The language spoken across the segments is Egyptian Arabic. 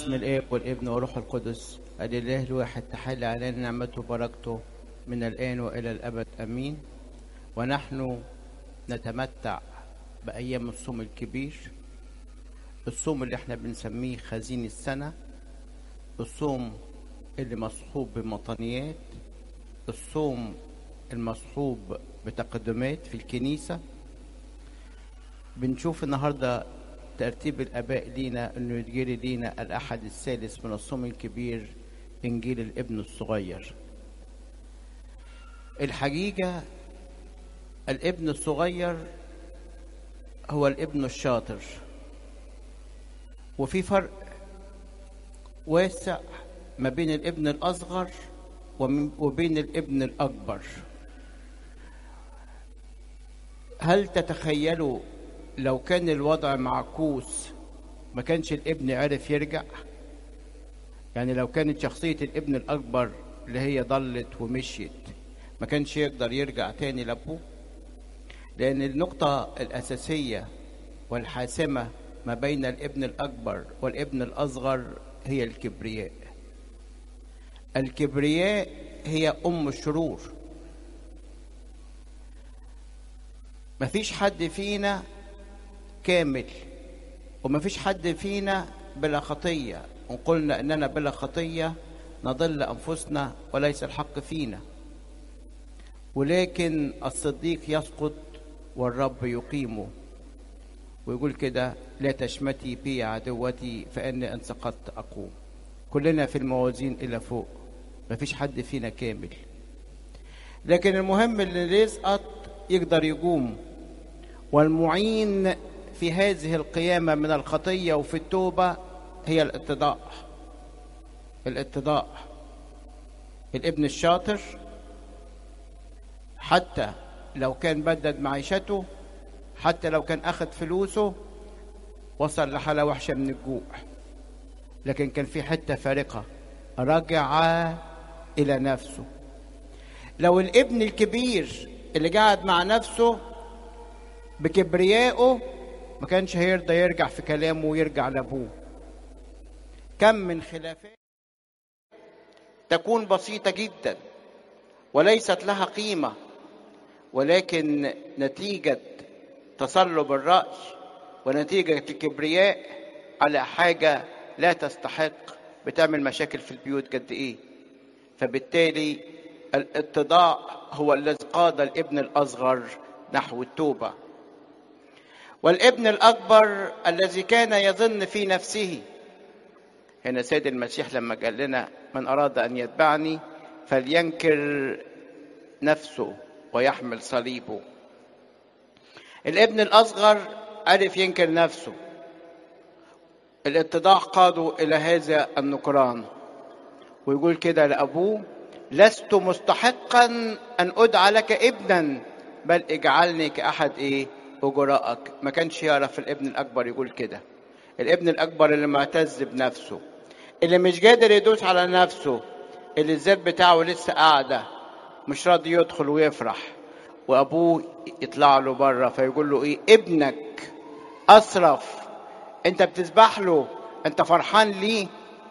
باسم الاب والابن والروح القدس الاله الواحد تحل علينا نعمته وبركته من الان والى الابد امين ونحن نتمتع بايام الصوم الكبير الصوم اللي احنا بنسميه خزين السنه الصوم اللي مصحوب بمطنيات الصوم المصحوب بتقدمات في الكنيسه بنشوف النهارده ترتيب الاباء لينا انه يجري لينا الاحد الثالث من الصوم الكبير انجيل الابن الصغير الحقيقه الابن الصغير هو الابن الشاطر وفي فرق واسع ما بين الابن الاصغر وبين الابن الاكبر هل تتخيلوا لو كان الوضع معكوس ما كانش الابن عرف يرجع يعني لو كانت شخصية الابن الأكبر اللي هي ضلت ومشيت ما كانش يقدر يرجع تاني لأبوه لأن النقطة الأساسية والحاسمة ما بين الابن الأكبر والابن الأصغر هي الكبرياء الكبرياء هي أم الشرور مفيش حد فينا كامل ومفيش حد فينا بلا خطية وإن قلنا إننا بلا خطية نضل أنفسنا وليس الحق فينا ولكن الصديق يسقط والرب يقيمه ويقول كده لا تشمتي بي عدوتي فإني إن سقطت أقوم كلنا في الموازين إلى فوق مفيش حد فينا كامل لكن المهم اللي يسقط يقدر يقوم والمعين في هذه القيامة من الخطية وفي التوبة هي الاتضاع الاتضاع الابن الشاطر حتى لو كان بدد معيشته حتى لو كان أخذ فلوسه وصل لحالة وحشة من الجوع لكن كان في حتة فارقة رجع إلى نفسه لو الابن الكبير اللي قاعد مع نفسه بكبريائه ما كانش هيرضى يرجع في كلامه ويرجع لابوه كم من خلافات تكون بسيطة جدا وليست لها قيمة ولكن نتيجة تصلب الرأي ونتيجة الكبرياء على حاجة لا تستحق بتعمل مشاكل في البيوت قد ايه فبالتالي الاتضاع هو الذي قاد الابن الأصغر نحو التوبة والابن الأكبر الذي كان يظن في نفسه هنا سيد المسيح لما قال لنا من أراد أن يتبعني فلينكر نفسه ويحمل صليبه الابن الأصغر عرف ينكر نفسه الاتضاع قاده إلى هذا النكران ويقول كده لأبوه لست مستحقا أن أدعى لك ابنا بل اجعلني كأحد إيه أجراءك ما كانش يعرف الابن الأكبر يقول كده الابن الأكبر اللي معتز بنفسه اللي مش قادر يدوس على نفسه اللي الذات بتاعه لسه قاعدة مش راضي يدخل ويفرح وأبوه يطلع له بره فيقول له إيه ابنك أسرف أنت بتسبح له أنت فرحان ليه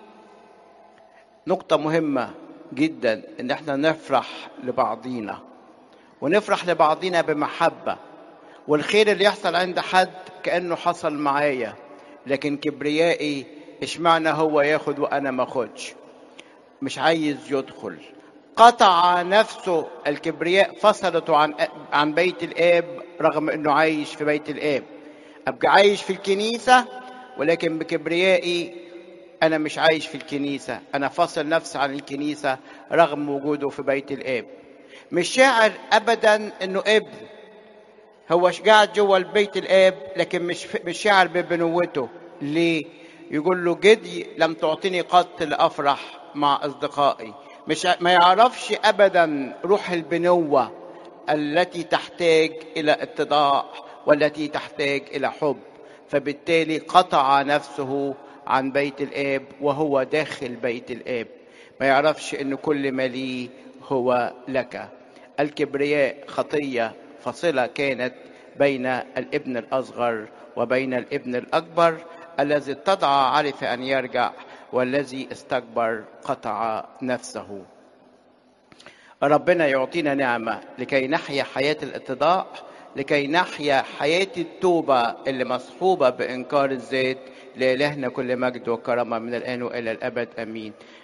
نقطة مهمة جدا إن احنا نفرح لبعضينا ونفرح لبعضينا بمحبة والخير اللي يحصل عند حد كأنه حصل معايا لكن كبريائي اشمعنى هو ياخد وانا ما اخدش مش عايز يدخل قطع نفسه الكبرياء فصلته عن عن بيت الاب رغم انه عايش في بيت الاب ابقى عايش في الكنيسه ولكن بكبريائي انا مش عايش في الكنيسه انا فاصل نفسي عن الكنيسه رغم وجوده في بيت الاب مش شاعر ابدا انه ابن هو قاعد جوه البيت الاب لكن مش مش شاعر ببنوته ليه يقول له جدي لم تعطيني قط لافرح مع اصدقائي مش ما يعرفش ابدا روح البنوه التي تحتاج الى اتضاع والتي تحتاج الى حب فبالتالي قطع نفسه عن بيت الاب وهو داخل بيت الاب ما يعرفش ان كل ما ليه هو لك الكبرياء خطيه فصله كانت بين الابن الاصغر وبين الابن الاكبر الذي اتضع عرف ان يرجع والذي استكبر قطع نفسه ربنا يعطينا نعمة لكي نحيا حياة الاتضاع لكي نحيا حياة التوبة اللي مصحوبة بإنكار الذات لإلهنا كل مجد وكرامة من الآن وإلى الأبد آمين